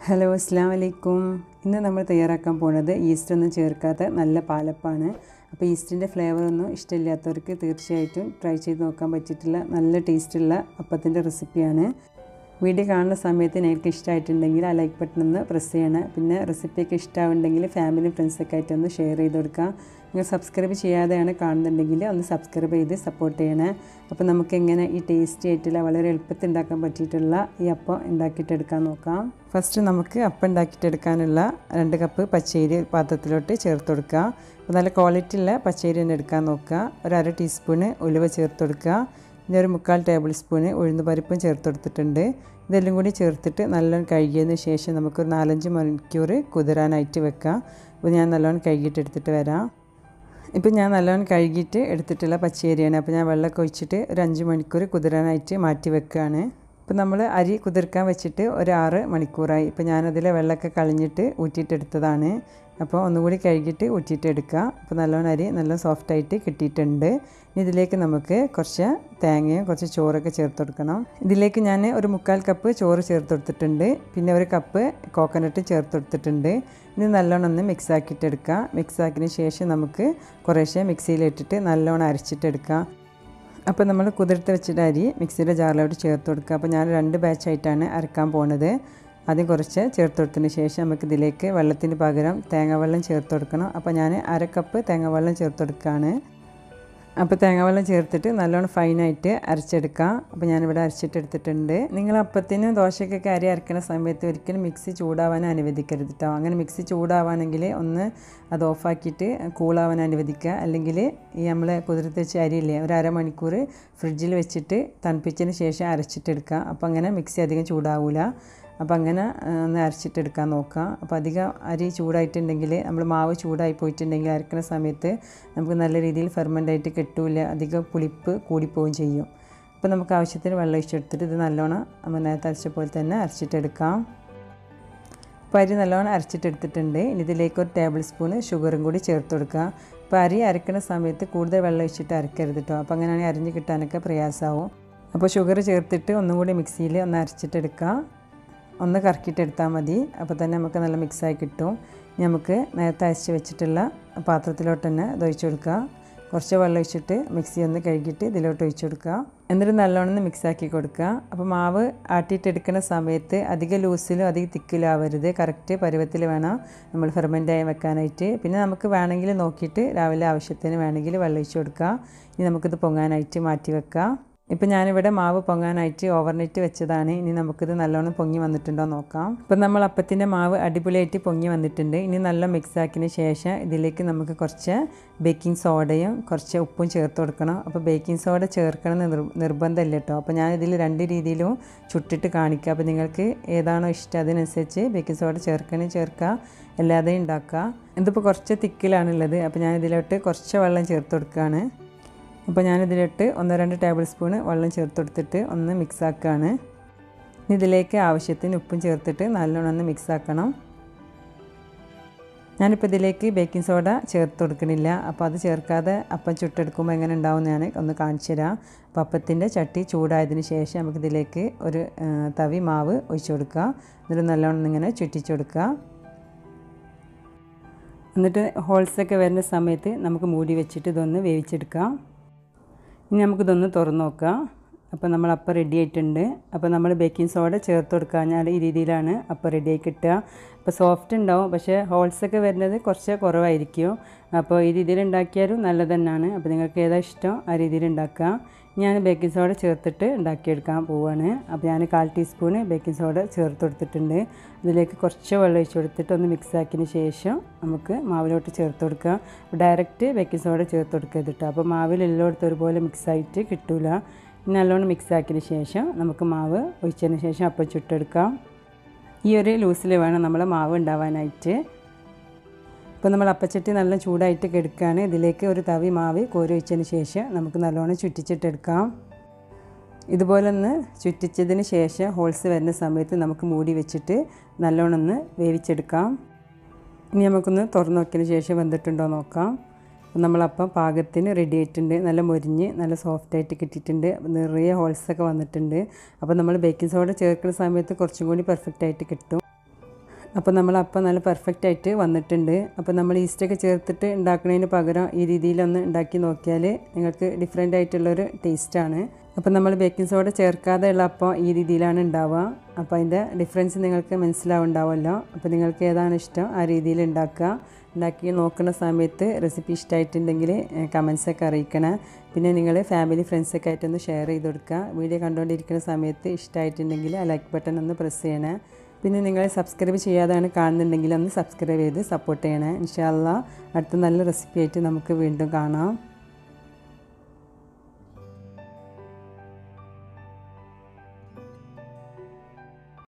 hello അസ്സാം വലൈക്കും ഇന്ന് നമ്മൾ തയ്യാറാക്കാൻ പോകുന്നത് ഈസ്റ്റ് ഒന്നും ചേർക്കാത്ത നല്ല പാലപ്പാണ് അപ്പോൾ ഈസ്റ്റിൻ്റെ ഫ്ലേവർ ഒന്നും ഇഷ്ടമില്ലാത്തവർക്ക് തീർച്ചയായിട്ടും ട്രൈ ചെയ്ത് നോക്കാൻ പറ്റിയിട്ടുള്ള നല്ല ടേസ്റ്റുള്ള അപ്പത്തിൻ്റെ റെസിപ്പിയാണ് വീഡിയോ കാണുന്ന സമയത്ത് നിങ്ങൾക്ക് ഇഷ്ടമായിട്ടുണ്ടെങ്കിൽ ആ ലൈക്ക് ബട്ടൺ ഒന്ന് പ്രസ് ചെയ്യണം പിന്നെ റെസിപ്പിയൊക്കെ ഇഷ്ടമാവുണ്ടെങ്കിൽ ഫാമിലി ഫ്രണ്ട്സൊക്കെ ആയിട്ട് ഒന്ന് ഷെയർ ചെയ്ത് കൊടുക്കാം നിങ്ങൾ സബ്സ്ക്രൈബ് ചെയ്യാതെയാണ് കാണുന്നുണ്ടെങ്കിൽ ഒന്ന് സബ്സ്ക്രൈബ് ചെയ്ത് സപ്പോർട്ട് ചെയ്യണേ അപ്പോൾ നമുക്ക് എങ്ങനെ ഈ ടേസ്റ്റി ആയിട്ടുള്ള വളരെ എളുപ്പത്തിൽ ഉണ്ടാക്കാൻ പറ്റിയിട്ടുള്ള ഈ അപ്പം ഉണ്ടാക്കിയിട്ടെടുക്കാൻ നോക്കാം ഫസ്റ്റ് നമുക്ക് അപ്പം ഉണ്ടാക്കിയിട്ടെടുക്കാനുള്ള രണ്ട് കപ്പ് പച്ചരി പാത്രത്തിലോട്ട് ചേർത്ത് കൊടുക്കുക അപ്പോൾ നല്ല ക്വാളിറ്റി ഉള്ള പച്ചരി തന്നെ എടുക്കാൻ നോക്കുക ഒരു അര ടീസ്പൂണ് ഉലുവ ചേർത്ത് കൊടുക്കുക പിന്നെ ഒരു മുക്കാൽ ടേബിൾ സ്പൂണ് ഉഴുന്ന് പരിപ്പും ചേർത്ത് കൊടുത്തിട്ടുണ്ട് ഇതെല്ലാം കൂടി ചേർത്തിട്ട് നല്ലോണം കഴുകിയതിന് ശേഷം നമുക്കൊരു നാലഞ്ച് മണിക്കൂർ കുതിരാനായിട്ട് വെക്കാം അപ്പോൾ ഞാൻ നല്ലോണം കഴുകിയിട്ട് എടുത്തിട്ട് വരാം ഇപ്പം ഞാൻ നല്ലോണം കഴുകിയിട്ട് എടുത്തിട്ടുള്ള പച്ചരിയാണ് അപ്പോൾ ഞാൻ വെള്ളമൊക്കെ ഒഴിച്ചിട്ട് ഒരു അഞ്ച് മണിക്കൂർ കുതിരാനായിട്ട് മാറ്റി വെക്കുകയാണ് ഇപ്പം നമ്മൾ അരി കുതിർക്കാൻ വെച്ചിട്ട് ഒരു ആറ് മണിക്കൂറായി ഇപ്പം ഞാനതിലെ വെള്ളമൊക്കെ കളഞ്ഞിട്ട് ഊറ്റിയിട്ടെടുത്തതാണ് അപ്പോൾ ഒന്നുകൂടി കഴുകിയിട്ട് ഊറ്റിയിട്ട് എടുക്കുക അപ്പോൾ നല്ലോണം അരി നല്ല സോഫ്റ്റായിട്ട് കിട്ടിയിട്ടുണ്ട് ഇനി ഇതിലേക്ക് നമുക്ക് കുറച്ച് തേങ്ങയും കുറച്ച് ചോറൊക്കെ ചേർത്ത് കൊടുക്കണം ഇതിലേക്ക് ഞാൻ ഒരു മുക്കാൽ കപ്പ് ചോറ് ചേർത്ത് കൊടുത്തിട്ടുണ്ട് പിന്നെ ഒരു കപ്പ് കോക്കനട്ട് ചേർത്ത് കൊടുത്തിട്ടുണ്ട് ഇത് നല്ലോണം ഒന്ന് മിക്സ് ആക്കിയിട്ട് എടുക്കുക മിക്സ് ആക്കിയതിന് ശേഷം നമുക്ക് കുറേശ്ശെ മിക്സിയിലിട്ടിട്ട് നല്ലോണം അരച്ചിട്ടെടുക്കുക അപ്പോൾ നമ്മൾ കുതിർത്ത് വെച്ചിട്ട് അരി മിക്സിയുടെ ജാറിലോട്ട് ചേർത്ത് കൊടുക്കുക അപ്പോൾ ഞാൻ രണ്ട് ബാച്ചായിട്ടാണ് അരക്കാൻ പോകുന്നത് ആദ്യം കുറച്ച് ചേർത്ത് കൊടുത്തതിന് ശേഷം നമുക്ക് ഇതിലേക്ക് വെള്ളത്തിന് പകരം തേങ്ങാവെള്ളം ചേർത്ത് കൊടുക്കണം അപ്പോൾ ഞാൻ അര കപ്പ് തേങ്ങാവെള്ളം ചേർത്ത് കൊടുക്കുകയാണ് അപ്പോൾ തേങ്ങാവെള്ളം ചേർത്തിട്ട് നല്ലോണം ഫൈനായിട്ട് അരച്ചെടുക്കാം അപ്പോൾ ഞാനിവിടെ അരച്ചിട്ടെടുത്തിട്ടുണ്ട് നിങ്ങൾ അപ്പത്തിന് ദോശയ്ക്കൊക്കെ അരി അരക്കുന്ന സമയത്ത് ഒരിക്കലും മിക്സി ചൂടാവാൻ അനുവദിക്കരുത് കേട്ടോ അങ്ങനെ മിക്സി ചൂടാവാണെങ്കിൽ ഒന്ന് അത് ഓഫാക്കിയിട്ട് കൂളാവാൻ അനുവദിക്കുക അല്ലെങ്കിൽ ഈ നമ്മൾ കുതിർത്ത് വെച്ച അരിയില്ലേ ഒരു അരമണിക്കൂർ ഫ്രിഡ്ജിൽ വെച്ചിട്ട് തണുപ്പിച്ചതിന് ശേഷം അരച്ചിട്ടെടുക്കുക അപ്പോൾ അങ്ങനെ മിക്സി അധികം ചൂടാവില്ല അപ്പോൾ അങ്ങനെ ഒന്ന് അരച്ചിട്ടെടുക്കാൻ നോക്കാം അപ്പോൾ അധികം അരി ചൂടായിട്ടുണ്ടെങ്കിൽ നമ്മൾ മാവ് ചൂടായി പോയിട്ടുണ്ടെങ്കിൽ അരക്കുന്ന സമയത്ത് നമുക്ക് നല്ല രീതിയിൽ ഫെർമെൻ്റ് ആയിട്ട് കിട്ടൂല അധികം പുളിപ്പ് കൂടിപ്പോവുകയും ചെയ്യും അപ്പോൾ നമുക്ക് ആവശ്യത്തിന് വെള്ളം ഒഴിച്ചെടുത്തിട്ട് ഇത് നല്ലോണം നമ്മൾ നേരത്തെ അരച്ച പോലെ തന്നെ അരച്ചിട്ടെടുക്കാം അപ്പോൾ അരി നല്ലോണം അരച്ചിട്ടെടുത്തിട്ടുണ്ട് ഇനി ഇതിലേക്ക് ഒരു ടേബിൾ സ്പൂണ് ഷുഗറും കൂടി ചേർത്ത് കൊടുക്കുക അപ്പോൾ അരി അരക്കുന്ന സമയത്ത് കൂടുതൽ വെള്ളം ഒഴിച്ചിട്ട് അരക്കരുത് കേട്ടോ അപ്പോൾ അങ്ങനെയാണെങ്കിൽ അരിഞ്ഞ് കിട്ടാനൊക്കെ പ്രയാസമാവും അപ്പോൾ ഷുഗർ ചേർത്തിട്ട് ഒന്നും കൂടി മിക്സിയിൽ ഒന്ന് അരച്ചിട്ടെടുക്കുക ഒന്ന് കറക്കിയിട്ടെടുത്താൽ മതി അപ്പോൾ തന്നെ നമുക്ക് നല്ല മിക്സായി കിട്ടും നമുക്ക് നേരത്തെ അരച്ച് വെച്ചിട്ടുള്ള പാത്രത്തിലോട്ട് തന്നെ ഇത് ഒഴിച്ചു കൊടുക്കുക കുറച്ച് വെള്ളം ഒഴിച്ചിട്ട് മിക്സി ഒന്ന് കഴുകിയിട്ട് ഇതിലോട്ട് ഒഴിച്ചു കൊടുക്കുക എന്നിട്ട് നല്ലോണം ഒന്ന് മിക്സാക്കി കൊടുക്കുക അപ്പോൾ മാവ് ആട്ടിയിട്ടെടുക്കുന്ന സമയത്ത് അധികം ലൂസിലും അധികം തിക്കിലും ആവരുത് കറക്റ്റ് പരുവത്തിൽ വേണം നമ്മൾ ഫെർമെൻ്റായി വെക്കാനായിട്ട് പിന്നെ നമുക്ക് വേണമെങ്കിൽ നോക്കിയിട്ട് രാവിലെ ആവശ്യത്തിന് വേണമെങ്കിൽ വെള്ളം ഒഴിച്ചു കൊടുക്കുക ഇനി നമുക്കിത് പൊങ്ങാനായിട്ട് മാറ്റി വെക്കാം ഇപ്പം ഞാനിവിടെ മാവ് പൊങ്ങാനായിട്ട് ഓവർനൈറ്റ് വെച്ചതാണ് ഇനി നമുക്കിത് നല്ലോണം പൊങ്ങി വന്നിട്ടുണ്ടോ നോക്കാം ഇപ്പം നമ്മൾ അപ്പത്തിൻ്റെ മാവ് അടിപൊളിയായിട്ട് പൊങ്ങി വന്നിട്ടുണ്ട് ഇനി നല്ല മിക്സ് ആക്കിയതിന് ശേഷം ഇതിലേക്ക് നമുക്ക് കുറച്ച് ബേക്കിംഗ് സോഡയും കുറച്ച് ഉപ്പും ചേർത്ത് കൊടുക്കണം അപ്പോൾ ബേക്കിംഗ് സോഡ ചേർക്കണം എന്ന് നിർബന്ധമില്ല കേട്ടോ അപ്പോൾ ഞാൻ ഇതിൽ രണ്ട് രീതിയിലും ചുട്ടിട്ട് കാണിക്കുക അപ്പോൾ നിങ്ങൾക്ക് ഏതാണോ ഇഷ്ടം അതിനനുസരിച്ച് ബേക്കിംഗ് സോഡ ചേർക്കണേ ചേർക്കുക അല്ലാതെ ഉണ്ടാക്കുക ഇതിപ്പോൾ കുറച്ച് തിക്കിലാണുള്ളത് അപ്പോൾ ഞാൻ ഇതിലോട്ട് കുറച്ച് വെള്ളം ചേർത്ത് കൊടുക്കുകയാണ് അപ്പോൾ ഞാനിതിലിട്ട് ഒന്ന് രണ്ട് ടേബിൾ സ്പൂണ് വെള്ളം ചേർത്ത് കൊടുത്തിട്ട് ഒന്ന് മിക്സ് ആക്കുകയാണ് ഇതിലേക്ക് ആവശ്യത്തിന് ഉപ്പും ചേർത്തിട്ട് നല്ലോണം ഒന്ന് മിക്സ് ആക്കണം ഞാനിപ്പോൾ ഇതിലേക്ക് ബേക്കിംഗ് സോഡ ചേർത്ത് കൊടുക്കണില്ല അപ്പോൾ അത് ചേർക്കാതെ അപ്പം ചുട്ടെടുക്കുമ്പോൾ എങ്ങനെ ഉണ്ടാവും ഞാൻ ഒന്ന് കാണിച്ചു തരാം അപ്പോൾ അപ്പത്തിൻ്റെ ചട്ടി ചൂടായതിന് ശേഷം നമുക്കിതിലേക്ക് ഒരു തവി മാവ് ഒഴിച്ചു കൊടുക്കുക എന്നിട്ട് നല്ലോണം ഇങ്ങനെ ചുറ്റിച്ചു കൊടുക്കുക എന്നിട്ട് ഹോൾസൊക്കെ വരുന്ന സമയത്ത് നമുക്ക് മൂടി വെച്ചിട്ട് ഇതൊന്ന് വേവിച്ചെടുക്കാം ഇനി നമുക്കിതൊന്ന് തുറന്ന് നോക്കാം അപ്പോൾ നമ്മൾ അപ്പം റെഡി ആയിട്ടുണ്ട് അപ്പോൾ നമ്മൾ ബേക്കിംഗ് സോഡ ചേർത്ത് കൊടുക്കാഞ്ഞാൽ ഈ രീതിയിലാണ് അപ്പം റെഡി ആയി കിട്ടുക അപ്പോൾ സോഫ്റ്റ് ഉണ്ടാവും പക്ഷേ ഹോൾസൊക്കെ വരുന്നത് കുറച്ച് കുറവായിരിക്കും അപ്പോൾ ഈ രീതിയിൽ ഉണ്ടാക്കിയാലും നല്ലത് തന്നെയാണ് അപ്പോൾ നിങ്ങൾക്ക് ഏതാ ഇഷ്ടം ആ രീതിയിൽ ഉണ്ടാക്കുക ഞാൻ ബേക്കിംഗ് സോഡ ചേർത്തിട്ട് ഉണ്ടാക്കിയെടുക്കാൻ പോവുകയാണ് അപ്പോൾ ഞാൻ കാൽ ടീസ്പൂണ് ബേക്കിംഗ് സോഡ ചേർത്ത് കൊടുത്തിട്ടുണ്ട് ഇതിലേക്ക് കുറച്ച് വെള്ളം ഒഴിച്ച് കൊടുത്തിട്ട് ഒന്ന് മിക്സ് ആക്കിയതിന് ശേഷം നമുക്ക് മാവിലോട്ട് ചേർത്ത് കൊടുക്കുക ഡയറക്റ്റ് ബേക്കിംഗ് സോഡ ചേർത്ത് കൊടുക്കരുത് കേട്ടോ അപ്പോൾ മാവിൽ എല്ലായിടത്തും ഒരുപോലെ മിക്സായിട്ട് കിട്ടില്ല നല്ലോണം മിക്സ് ആക്കിയതിന് ശേഷം നമുക്ക് മാവ് ഒഴിച്ചതിന് ശേഷം അപ്പം ചുട്ടെടുക്കാം ഈ ഒരു ലൂസിൽ വേണം നമ്മൾ മാവ് ഉണ്ടാവാനായിട്ട് ഇപ്പോൾ നമ്മൾ അപ്പച്ചട്ടി നല്ല ചൂടായിട്ട് കെടുക്കുകയാണ് ഇതിലേക്ക് ഒരു തവി മാവ് കോരി ഒഴിച്ചതിന് ശേഷം നമുക്ക് നല്ലോണം ചുറ്റിച്ചിട്ടെടുക്കാം ഇതുപോലെ ഒന്ന് ചുറ്റിച്ചതിന് ശേഷം ഹോൾസ് വരുന്ന സമയത്ത് നമുക്ക് മൂടി വെച്ചിട്ട് നല്ലോണം ഒന്ന് വേവിച്ചെടുക്കാം ഇനി നമുക്കൊന്ന് തുറന്ന് നോക്കിയതിന് ശേഷം വെന്തിട്ടുണ്ടോ നോക്കാം നമ്മളപ്പം പാകത്തിന് റെഡി ആയിട്ടുണ്ട് നല്ല മൊരിഞ്ഞ് നല്ല സോഫ്റ്റായിട്ട് കിട്ടിയിട്ടുണ്ട് നിറയെ ഹോൾസൊക്കെ വന്നിട്ടുണ്ട് അപ്പോൾ നമ്മൾ ബേക്കിംഗ് സോഡ ചേർക്കുന്ന സമയത്ത് കുറച്ചും കൂടി പെർഫെക്റ്റ് ആയിട്ട് കിട്ടും അപ്പോൾ നമ്മൾ അപ്പം നല്ല പെർഫെക്റ്റ് ആയിട്ട് വന്നിട്ടുണ്ട് അപ്പോൾ നമ്മൾ ഈസ്റ്റൊക്കെ ചേർത്തിട്ട് ഉണ്ടാക്കുന്നതിന് പകരം ഈ രീതിയിലൊന്ന് ഉണ്ടാക്കി നോക്കിയാൽ നിങ്ങൾക്ക് ഡിഫറെൻ്റ് ആയിട്ടുള്ളൊരു ടേസ്റ്റാണ് അപ്പോൾ നമ്മൾ ബേക്കിംഗ് സോഡ ചേർക്കാതെ ഉള്ള അപ്പം ഈ രീതിയിലാണ് ഉണ്ടാവുക അപ്പോൾ അതിൻ്റെ ഡിഫറൻസ് നിങ്ങൾക്ക് മനസ്സിലാവുണ്ടാവുമല്ലോ അപ്പോൾ നിങ്ങൾക്ക് ഏതാണ് ഇഷ്ടം ആ രീതിയിൽ ഉണ്ടാക്കുക ഉണ്ടാക്കി നോക്കുന്ന സമയത്ത് റെസിപ്പി ഇഷ്ടമായിട്ടുണ്ടെങ്കിൽ കമൻസൊക്കെ അറിയിക്കണം പിന്നെ നിങ്ങൾ ഫാമിലി ഫ്രണ്ട്സൊക്കെ ആയിട്ടൊന്ന് ഷെയർ ചെയ്ത് കൊടുക്കുക വീഡിയോ കണ്ടുകൊണ്ടിരിക്കുന്ന സമയത്ത് ഇഷ്ടമായിട്ടുണ്ടെങ്കിൽ ആ ലൈക്ക് ബട്ടൺ ഒന്ന് പ്രസ് ചെയ്യണേ പിന്നെ നിങ്ങൾ സബ്സ്ക്രൈബ് ചെയ്യാതാണ് കാണുന്നുണ്ടെങ്കിൽ ഒന്ന് സബ്സ്ക്രൈബ് ചെയ്ത് സപ്പോർട്ട് ചെയ്യണേ ഇൻഷാല്ല അടുത്ത നല്ല റെസിപ്പി ആയിട്ട് നമുക്ക് വീണ്ടും കാണാം